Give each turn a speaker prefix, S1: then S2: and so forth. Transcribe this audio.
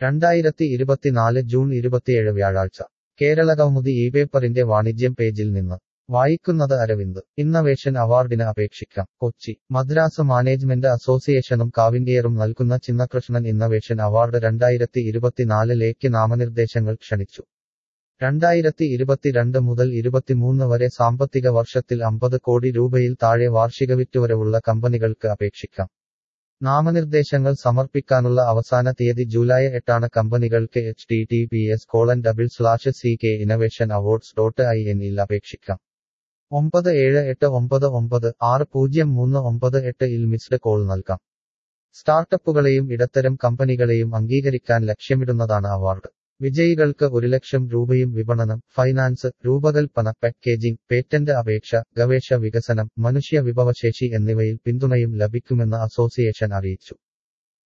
S1: രണ്ടായിരത്തി ഇരുപത്തിനാല് ജൂൺ ഇരുപത്തിയേഴ് വ്യാഴാഴ്ച കേരളകൗമുദി ഈ പേപ്പറിന്റെ വാണിജ്യം പേജിൽ നിന്ന് വായിക്കുന്നത് അരവിന്ദ് ഇന്നവേഷൻ അവാർഡിന് അപേക്ഷിക്കാം കൊച്ചി മദ്രാസ് മാനേജ്മെന്റ് അസോസിയേഷനും കാവിന്റിയറും നൽകുന്ന ചിന്നകൃഷ്ണൻ ഇന്നവേഷൻ അവാർഡ് രണ്ടായിരത്തി ഇരുപത്തിനാലിലേക്ക് നാമനിർദ്ദേശങ്ങൾ ക്ഷണിച്ചു രണ്ടായിരത്തി ഇരുപത്തിരണ്ട് മുതൽ ഇരുപത്തിമൂന്ന് വരെ സാമ്പത്തിക വർഷത്തിൽ അമ്പത് കോടി രൂപയിൽ താഴെ വാർഷിക വിറ്റുവരവുള്ള കമ്പനികൾക്ക് അപേക്ഷിക്കാം നാമനിർദ്ദേശങ്ങൾ സമർപ്പിക്കാനുള്ള അവസാന തീയതി ജൂലൈ എട്ടാണ് കമ്പനികൾക്ക് H T T P S colon double slash C K innovation awards dot I എന്നിൽ അപേക്ഷിക്കാം ഒമ്പത് ഏഴ് എട്ട് ഒമ്പത് ഒമ്പത് ആറ് പൂജ്യം മൂന്ന് ഒമ്പത് എട്ട് ഇൽ മിസ്ഡ് കോൾ നൽകാം സ്റ്റാർട്ടപ്പുകളെയും ഇടത്തരം കമ്പനികളെയും അംഗീകരിക്കാൻ ലക്ഷ്യമിടുന്നതാണ് അവാർഡ് വിജയികൾക്ക് ഒരു ലക്ഷം രൂപയും വിപണനം ഫൈനാൻസ് രൂപകൽപ്പന പാക്കേജിംഗ് പേറ്റന്റ് അപേക്ഷ ഗവേഷ വികസനം മനുഷ്യ വിഭവശേഷി എന്നിവയിൽ പിന്തുണയും ലഭിക്കുമെന്ന് അസോസിയേഷൻ അറിയിച്ചു